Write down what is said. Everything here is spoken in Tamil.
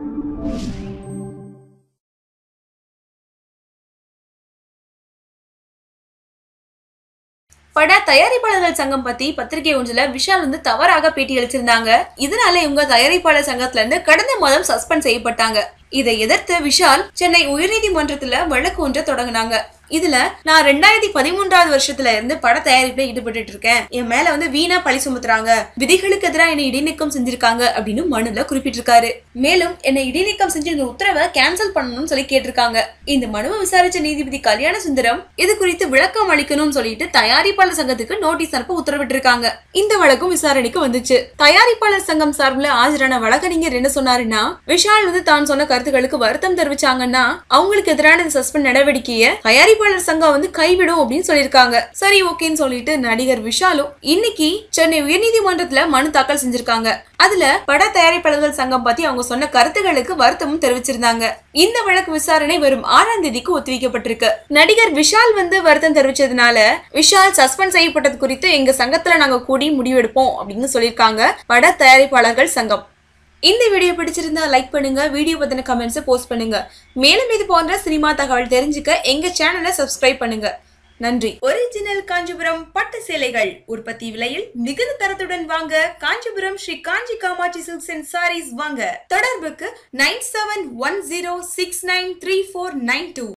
பட தயாரிப்பாளர்கள் சங்கம் பத்தி பத்திரிகை ஒன்றுல விஷால் வந்து தவறாக பேட்டி அளிச்சிருந்தாங்க இதனால இவங்க தயாரிப்பாளர் சங்கத்துல இருந்து கடந்த மாதம் சஸ்பெண்ட் செய்யப்பட்டாங்க இதை எதிர்த்து விஷால் சென்னை உயர்நீதிமன்றத்துல வழக்கு ஒன்றை தொடங்கினாங்க இதுல நான் ரெண்டாயிரத்தி பதிமூன்றாவது வருஷத்துல இருந்து பட தயாரிப்புல ஈடுபட்டு இருக்கேன் என் மேல வந்து வீணா பழி சுமத்துறாங்க விதிகளுக்கு எதிராக என்னை இடைநீக்கம் செஞ்சிருக்காங்க அப்படின்னு மனுல குறிப்பிட்டிருக்காரு மேலும் என்னை இடைநீக்கம் செஞ்சு இந்த உத்தரவை கேன்சல் பண்ணணும்னு சொல்லி கேட்டிருக்காங்க இந்த மனுவை விசாரிச்ச நீதிபதி கல்யாண சுந்தரம் இது குறித்து விளக்கம் அளிக்கணும்னு சொல்லிட்டு தயாரிப்பாளர் சங்கத்துக்கு நோட்டீஸ் அனுப்ப உத்தரவிட்டிருக்காங்க இந்த வழக்கும் விசாரணைக்கு வந்துச்சு தயாரிப்பாளர் சங்கம் சார்பில் ஆஜரான வழக்கறிஞர் என்ன சொன்னாருன்னா விஷால் வந்து தான் சொன்ன கருத்துக்களுக்கு வருத்தம் தெரிவிச்சாங்கன்னா அவங்களுக்கு எதிரான இந்த சஸ்பெண்ட் நடவடிக்கையை தயாரிப்பாளர் சங்கம் வந்து கைவிடும் அப்படின்னு சொல்லியிருக்காங்க சரி ஓகேன்னு சொல்லிட்டு நடிகர் விஷாலும் இன்னைக்கு சென்னை உயர்நீதிமன்றத்துல மனு தாக்கல் செஞ்சிருக்காங்க அதுல பட தயாரிப்பாளர்கள் சங்கம் பத்தி அவங்க சொன்ன கருத்துக்களுக்கு வருத்தமும் தெரிவிச்சிருந்தாங்க இந்த வழக்கு விசாரணை வரும் ஆறாம் தேதிக்கு ஒத்திவைக்கப்பட்டிருக்கு நடிகர் விஷால் வந்து வருத்தம் தெரிவிச்சதுனால விஷால் சஸ்பெண்ட் செய்யப்பட்டது குறித்து எங்க சங்கத்துல நாங்க கூடி முடிவெடுப்போம் அப்படின்னு சொல்லியிருக்காங்க பட தயாரிப்பாளர்கள் சங்கம் இந்த வீடியோ பிடிச்சிருந்தா லைக் பண்ணுங்க வீடியோ பத்தின கமெண்ட்ஸ் போஸ்ட் பண்ணுங்க மேலும் இது போன்ற சினிமா தகவல் தெரிஞ்சுக்க எங்க சேனலை சப்ஸ்கிரைப் பண்ணுங்க நன்றி ஒரிஜினல் காஞ்சிபுரம் பட்டு சேலைகள் உற்பத்தி விலையில் மிகுந்த தரத்துடன் வாங்க Kanchipuram Sri Kanchi Kamakshi silks and sarees வாங்க தொடர்புக்கு nine seven one zero six nine three four nine two